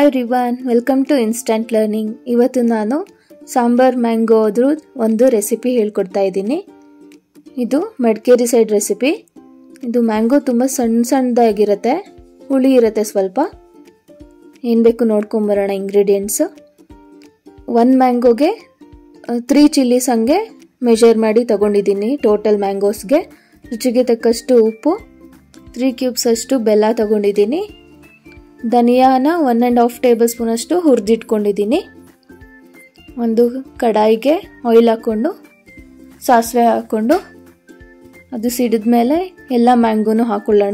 hi ರಿವಾನ್ welcome to instant learning ಇವತ್ತು ನಾನು ಸಾಂಬಾರ್ ಮ್ಯಾಂಗೋ ಅದ್ರ ಒಂದು ರೆಸಿಪಿ ಹೇಳ್ಕೊಡ್ತಾ ಇದ್ದೀನಿ ಇದು ಮಡಿಕೇರಿ ಸೈಡ್ ರೆಸಿಪಿ ಇದು ಮ್ಯಾಂಗೋ ತುಂಬ ಸಣ್ಣ ಸಣ್ಣದಾಗಿರುತ್ತೆ ಹುಳಿ ಇರುತ್ತೆ ಸ್ವಲ್ಪ ಏನು ಬೇಕು ನೋಡ್ಕೊಂಬರೋಣ ಇಂಗ್ರೀಡಿಯೆಂಟ್ಸು ಒನ್ ಮ್ಯಾಂಗೋಗೆ ತ್ರೀ ಚಿಲ್ಲೀಸ್ ಹಂಗೆ ಮೆಷರ್ ಮಾಡಿ ತಗೊಂಡಿದ್ದೀನಿ ಟೋಟಲ್ ಮ್ಯಾಂಗೋಸ್ಗೆ ರುಚಿಗೆ ತಕ್ಕಷ್ಟು ಉಪ್ಪು ತ್ರೀ ಕ್ಯೂಬ್ಸ್ ಅಷ್ಟು ಬೆಲ್ಲ ತಗೊಂಡಿದ್ದೀನಿ ಧನಿಯಾನ ಒನ್ ಆ್ಯಂಡ್ ಹಾಫ್ ಟೇಬಲ್ ಸ್ಪೂನಷ್ಟು ಹುರಿದಿಟ್ಕೊಂಡಿದ್ದೀನಿ ಒಂದು ಕಡಾಯಿಗೆ ಆಯಿಲ್ ಹಾಕ್ಕೊಂಡು ಸಾಸಿವೆ ಹಾಕ್ಕೊಂಡು ಅದು ಸಿಡಿದ ಮೇಲೆ ಎಲ್ಲ ಮ್ಯಾಂಗೋನು ಹಾಕೊಳ್ಳೋಣ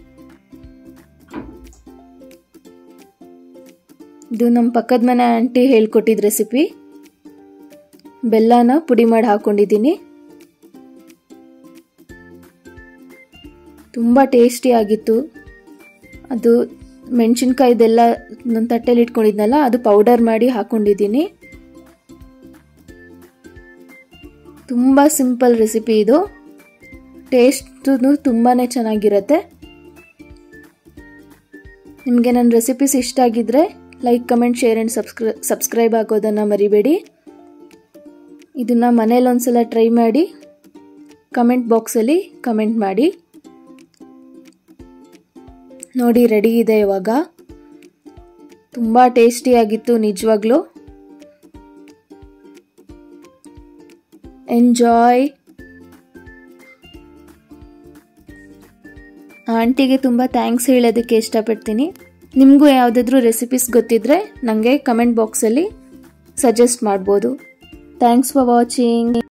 ಇದು ನಮ್ಮ ಪಕ್ಕದ ಮನೆ ಆಂಟಿ ಹೇಳ್ಕೊಟ್ಟಿದ್ದ ರೆಸಿಪಿ ಬೆಲ್ಲನ ಪುಡಿ ಮಾಡಿ ಹಾಕೊಂಡಿದ್ದೀನಿ ತುಂಬ ಟೇಸ್ಟಿ ಆಗಿತ್ತು ಅದು ಮೆಣಸಿನ್ಕಾಯ್ದೆಲ್ಲ ನನ್ನ ತಟ್ಟೆಲಿ ಇಟ್ಕೊಂಡಿದ್ನಲ್ಲ ಅದು ಪೌಡರ್ ಮಾಡಿ ಹಾಕೊಂಡಿದ್ದೀನಿ ತುಂಬ ಸಿಂಪಲ್ ರೆಸಿಪಿ ಇದು ಟೇಸ್ಟು ತುಂಬಾ ಚೆನ್ನಾಗಿರುತ್ತೆ ನಿಮಗೆ ನನ್ನ ರೆಸಿಪೀಸ್ ಇಷ್ಟ ಆಗಿದ್ರೆ like comment share and subscri subscribe ಆಗೋದನ್ನು ಮರಿಬೇಡಿ ಇದನ್ನು ಮನೇಲಿ ಒಂದ್ಸಲ ಟ್ರೈ ಮಾಡಿ ಕಮೆಂಟ್ ಬಾಕ್ಸಲ್ಲಿ ಕಮೆಂಟ್ ಮಾಡಿ ನೋಡಿ ರೆಡಿ ಇದೆ ಇವಾಗ ತುಂಬ ಟೇಸ್ಟಿಯಾಗಿತ್ತು ನಿಜವಾಗ್ಲೂ ಎಂಜಾಯ್ ಆಂಟಿಗೆ ತುಂಬ ಥ್ಯಾಂಕ್ಸ್ ಹೇಳೋದಕ್ಕೆ ಇಷ್ಟಪಡ್ತೀನಿ ನಿಮಗೂ ಯಾವುದಾದ್ರೂ ರೆಸಿಪೀಸ್ ಗೊತ್ತಿದ್ರೆ ನನಗೆ ಕಮೆಂಟ್ ಬಾಕ್ಸಲ್ಲಿ ಸಜೆಸ್ಟ್ ಮಾಡ್ಬೋದು ಥ್ಯಾಂಕ್ಸ್ ಫಾರ್ ವಾಚಿಂಗ್